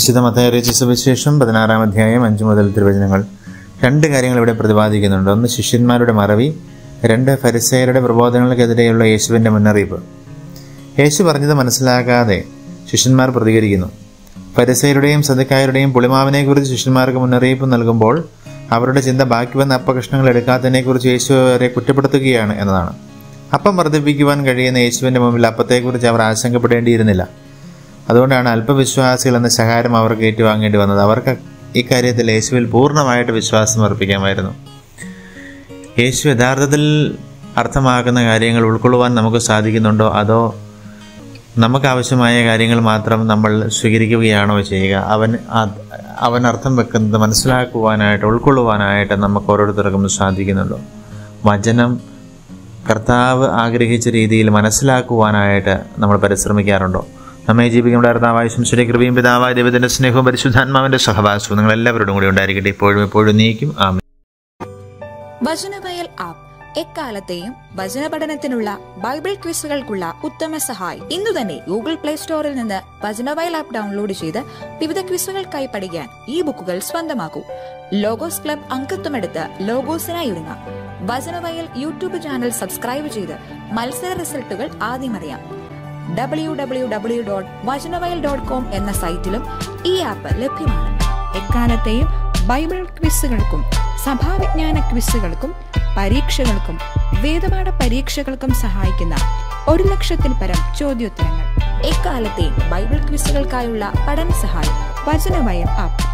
വിശുദ്ധ മത്തയറിയിച്ച സുവിശേഷം പതിനാറാം അധ്യായം അഞ്ചു മുതൽ തിരുവചനങ്ങൾ രണ്ട് കാര്യങ്ങൾ ഇവിടെ പ്രതിപാദിക്കുന്നുണ്ട് ഒന്ന് ശിഷ്യന്മാരുടെ മറവി രണ്ട് ഫരിസേയരുടെ പ്രബോധനങ്ങൾക്കെതിരെയുള്ള യേശുവിൻ്റെ മുന്നറിയിപ്പ് യേശു പറഞ്ഞത് മനസ്സിലാക്കാതെ ശിഷ്യന്മാർ പ്രതികരിക്കുന്നു ഫരിസേയരുടെയും സദക്കായരുടെയും പുളിമാവിനെക്കുറിച്ച് ശിഷ്യന്മാർക്ക് മുന്നറിയിപ്പ് നൽകുമ്പോൾ അവരുടെ ചിന്ത ബാക്കി വന്ന അപ്പകഷ്ണങ്ങൾ എടുക്കാത്തതിനെക്കുറിച്ച് യേശു അവരെ കുറ്റപ്പെടുത്തുകയാണ് എന്നതാണ് അപ്പം വർദ്ധിപ്പിക്കുവാൻ കഴിയുന്ന യേശുവിൻ്റെ മുമ്പിൽ അപ്പത്തെക്കുറിച്ച് അവർ ആശങ്കപ്പെടേണ്ടിയിരുന്നില്ല അതുകൊണ്ടാണ് അല്പവിശ്വാസികൾ എന്ന ശകാരം അവർക്ക് ഏറ്റുവാങ്ങേണ്ടി വന്നത് അവർക്ക് ഇക്കാര്യത്തിൽ യേശുവിൽ പൂർണ്ണമായിട്ട് വിശ്വാസം അർപ്പിക്കാമായിരുന്നു യേശു യഥാർത്ഥത്തിൽ അർത്ഥമാക്കുന്ന കാര്യങ്ങൾ ഉൾക്കൊള്ളുവാൻ നമുക്ക് സാധിക്കുന്നുണ്ടോ അതോ നമുക്ക് ആവശ്യമായ കാര്യങ്ങൾ മാത്രം നമ്മൾ സ്വീകരിക്കുകയാണോ ചെയ്യുക അവൻ അത് അവൻ അർത്ഥം വെക്കുന്നത് മനസ്സിലാക്കുവാനായിട്ട് ഉൾക്കൊള്ളുവാനായിട്ട് നമുക്ക് ഓരോരുത്തർക്കും സാധിക്കുന്നുണ്ടോ വചനം കർത്താവ് ആഗ്രഹിച്ച രീതിയിൽ മനസ്സിലാക്കുവാനായിട്ട് നമ്മൾ പരിശ്രമിക്കാറുണ്ടോ നമ്മെ ജീവിക്കുന്ന കർത്താവായ ശംസുരി കൃപയും പിതാവായ ദൈവത്തിന്റെ സ്നേഹവും പരിശുദ്ധാത്മാവിന്റെ സഹവാസവും നിങ്ങൾ എല്ലാവരോടും കൂടി ഉണ്ടായിരിക്കട്ടെ ഇപ്പോഴും എപ്പോഴും നീക്കും ആമേ വചനവയൽ ആപ്പ് എക്കാലത്തെയും വചന പഠനത്തിനുള്ള ബൈബിൾ ക്വിസുകൾക്കുള്ള ഉത്തമ സഹായി ഇന്നു തന്നെ ഗൂഗിൾ പ്ലേ സ്റ്റോറിൽ നിന്ന് വചനവയൽ ആപ്പ് ഡൗൺലോഡ് ചെയ്ത് വിവിധ ക്വിസുകൾക്കായി പഠിക്കാൻ ഈ ബുക്കുകൾ സ്വന്തമാക്കൂ ലോഗോസ് ക്ലബ് അംഗത്വമെടുത്ത് ലോഗോസിനായി ഒരുങ്ങാം വചനവയൽ യൂട്യൂബ് ചാനൽ സബ്സ്ക്രൈബ് ചെയ്ത് മത്സര റിസൾട്ടുകൾ ആദ്യം അറിയാം W W W dot Vachanavayal dot com എന്ന സൈറ്റിലും ഈ ആപ്പ് ലഭ്യമാണ് എക്കാലത്തെയും ബൈബിൾ ക്വിസുകൾക്കും സഭാവിജ്ഞാന ക്വിസുകൾക്കും പരീക്ഷകൾക്കും വേദപാഠ പരീക്ഷകൾക്കും സഹായിക്കുന്ന ഒരു ലക്ഷത്തിൽ പരം ചോദ്യോത്തരങ്ങൾ എക്കാലത്തെയും ബൈബിൾ ക്വിസുകൾക്കായുള്ള പഠന സഹായം വചനവയൽ ആപ്പ്